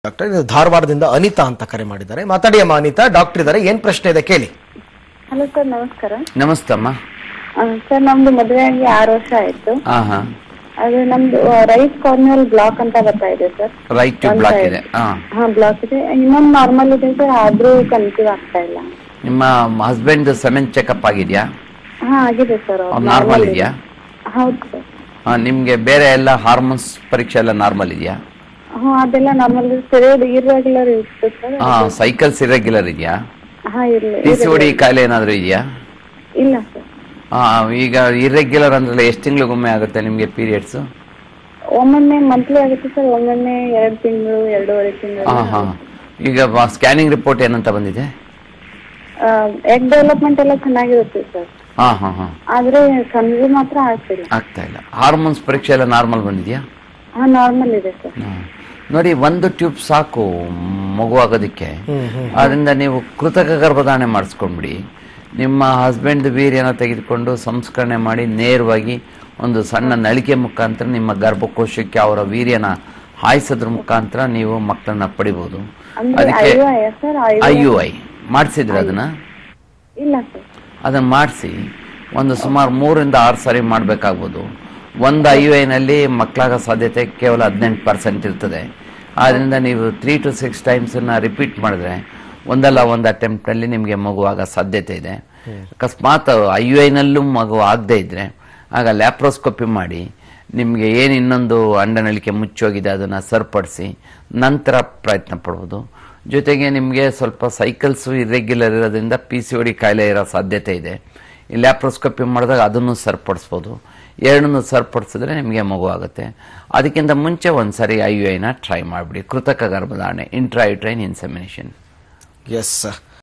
Doctor ಇದು ಧಾರವಾಡದಿಂದ ಅನಿತಾ ಅಂತ ಕರೆ ಮಾಡಿದ್ದಾರೆ ಮಾತಾಡಿ ಅಮ್ಮ ಅನಿತಾ ಡಾಕ್ಟರ್ ಇದ್ದಾರೆ ಏನ್ ಪ್ರಶ್ನೆ ಇದೆ ಕೇಳಿ ಹಲೋ ಸರ್ ನಮಸ್ಕಾರ ನಮಸ್ತಮ್ಮ ಆ, ಸರ್ ನಮ್ದು ಮದುವೆ ಆಗಿ ಆರು ವರ್ಷ ಆಯ್ತು ಹಾ ಹಾ ಅದು ನಮ್ದು ರೈಟ್ ಕಾರ್ನಲ್ ಬ್ಲಾಕ್ ಅಂತ ಬರ್ತಾ ಇದೆ ಸರ್ ರೈಟ್ ಟ್ಯೂಬ್ ಒಂದ್ ಬ್ಲಾಕ್ side. ಇದೆ ಹಾ ಹಾ ಬ್ಲಾಕ್ ಇದೆ ಇನ್ನೊಂದು ನಾರ್ಮಲ್ ಇದೆ ಸರ್ ಆದ್ರೂ ಕನ್ಸೀವ್ ಆಗ್ತಾ ಇಲ್ಲ ನಿಮ್ಮ ಹಸ್ಬೆಂಡ್ ಸೆಮೆನ್ ಚೆಕಪ್ ಆಗಿದೆಯಾ ಹಾ ಆಗಿದೆ ಸರ್ ನಾರ್ಮಲ್ ಇದೆಯಾ ಹೌದು ಸರ್ ಹಾ, ನಿಮ್ಗೆ ಬೇರೆ ಎಲ್ಲ ಹಾರ್ಮೋನ್ಸ್ ಪರೀಕ್ಷೆ ಎಲ್ಲ ನಾರ್ಮಲ್ ಇದೆಯಾ ಹಾ ಅದೆಲ್ಲ ನಾರ್ಮಲ್ ಸ್ಟೆರಾಯ್ಡ್ ಇರ್ರೆಗ್ಯುಲರ್ ಇತ್ತು ಸರ್ ಹಾ ಸೈಕಲ್ಸ್ ಇರೆಗ್ಯುಲರ್ ಇದೆಯಾ ಹಾ ಇಲ್ಲ ಪಿ ಸಿ ಒಡಿ ಕಾಯಿಲೆ ಏನಾದರೂ ಇದೆಯಾ ಇಲ್ಲ ಸರ್ ಹಾ ಈಗ ಇರೆಗ್ಯುಲರ್ ಅಂದ್ರೆ ಎಷ್ಟು ತಿಂಗಳಿಗೊಮ್ಮೆ ಆಗುತ್ತೆ ನಿಮಗೆ ಪೀರಿಯಡ್ಸ್ ಒಮ್ಮೊಮ್ಮೆ ಮಂತ್ಲಿ ಆಗುತ್ತೆ ಸರ್ ಒಮ್ಮೊಮ್ಮೆ ಎರಡು ತಿಂಗಳು ಎರಡೂವರೆ ತಿಂಗಳು ಹಾ ಹಾ ಈಗ ಸ್ಕ್ಯಾನಿಂಗ್ ರಿಪೋರ್ಟ್ ಏನಂತ ಬಂದಿದೆ ಎಗ್ ಡೆವಲಪ್ಮೆಂಟ್ ಎಲ್ಲ ಚೆನ್ನಾಗಿರುತ್ತೆ ಸರ್ ಹಾ ಹಾ ಹಾ ಆದ್ರೆ ಕನ್ಸೀವ್ ಮಾತ್ರ ಆಗ್ತಿಲ್ಲ ಆಗ್ತಾ ಇಲ್ಲ ಹಾರ್ಮೋನ್ಸ್ ಪರೀಕ್ಷೆ ಎಲ್ಲ ನಾರ್ಮಲ್ ಬಂದಿದೆಯಾ ಹಾ ನಾರ್ಮಲ್ ಇದೆ ಸರ್ ಹಾ. ನೋಡಿ ಒಂದು ಟ್ಯೂಬ್ ಸಾಕು ಮಗುವಾಗೋದಕ್ಕೆ ಅದರಿಂದ ನೀವು ಕೃತಕ ಗರ್ಭಧಾರಣೆ ಮಾಡಿಸ್ಕೊಂಡ್ಬಿಡಿ ನಿಮ್ಮ ಹಸ್ಬೆಂಡ್ ವೀರ್ಯನ ತೆಗೆದುಕೊಂಡು ಸಂಸ್ಕರಣೆ ಮಾಡಿ ನೇರವಾಗಿ ಒಂದು ಸಣ್ಣ ನಳಿಕೆ ಮುಖಾಂತರ ನಿಮ್ಮ ಗರ್ಭಕೋಶಕ್ಕೆ ಅವರ ವೀರ್ಯನ ಹಾಯಿಸೋದ್ರ ಮುಖಾಂತರ ನೀವು ಮಕ್ಕಳನ್ನ ಪಡಿಬೋದು ಅಂದ್ರೆ ಅದಕ್ಕೆ I I sir I I U I ಮಾಡಿಸಿದ್ರೆ ಅದನ್ನ ಇಲ್ಲ ಸರ್ ಅದನ್ನು ಮಾಡಿಸಿ ಒಂದು ಸುಮಾರು ಮೂರಿಂದ ಆರು ಸಾರಿ ಮಾಡಬೇಕಾಗ್ಬೋದು ಒಂದು ಐ ಯು ಐನಲ್ಲಿ ಮಕ್ಕಳಾಗೋ ಸಾಧ್ಯತೆ ಕೇವಲ ಹದಿನೆಂಟು ಪರ್ಸೆಂಟ್ ಇರ್ತದೆ ಆದ್ದರಿಂದ ನೀವು ತ್ರೀ ಟು ಸಿಕ್ಸ್ ಟೈಮ್ಸನ್ನು ರಿಪೀಟ್ ಮಾಡಿದ್ರೆ ಒಂದಲ್ಲ ಒಂದು ಅಟೆಂಪ್ಟಲ್ಲಿ ನಿಮಗೆ ಮಗು ಆಗೋ ಸಾಧ್ಯತೆ ಇದೆ ಅಕಸ್ಮಾತ್ ಐ ಯು ಐನಲ್ಲೂ ಮಗು ಆಗದೇ ಇದ್ದರೆ ಆಗ ಲ್ಯಾಪ್ರೋಸ್ಕೋಪಿ ಮಾಡಿ ನಿಮಗೆ ಏನು ಇನ್ನೊಂದು ಅಂಡನಳಿಕೆ ಮುಚ್ಚೋಗಿದೆ ಅದನ್ನು ಸರಿಪಡಿಸಿ ನಂತರ ಪ್ರಯತ್ನ ಪಡ್ಬೋದು ಜೊತೆಗೆ ನಿಮಗೆ ಸ್ವಲ್ಪ ಸೈಕಲ್ಸು ಇರ್ರೆಗ್ಯುಲರ್ ಇರೋದ್ರಿಂದ ಪಿ ಸಿ ಒಡಿ ಕಾಯಿಲೆ ಇರೋ ಸಾಧ್ಯತೆ ಇದೆ ಈ ಲ್ಯಾಪ್ರೋಸ್ಕೋಪಿ ಮಾಡಿದಾಗ ಅದನ್ನು ಸರಿಪಡಿಸ್ಬೋದು ಎರಡನ್ನೂ ಸರಿಪಡಿಸಿದ್ರೆ ನಿಮಗೆ ಮಗು ಆಗುತ್ತೆ ಅದಕ್ಕಿಂತ ಮುಂಚೆ ಒಂದು ಸರಿ ಐ ಯು ಐನ ಟ್ರೈ ಮಾಡಿಬಿಡಿ ಕೃತಕ ಗರ್ಭಧಾರಣೆ ಇಂಟ್ರಾಯುಟ್ರೈನ್ ಇನ್ಸೆಮಿನೇಷನ್ ಎಸ್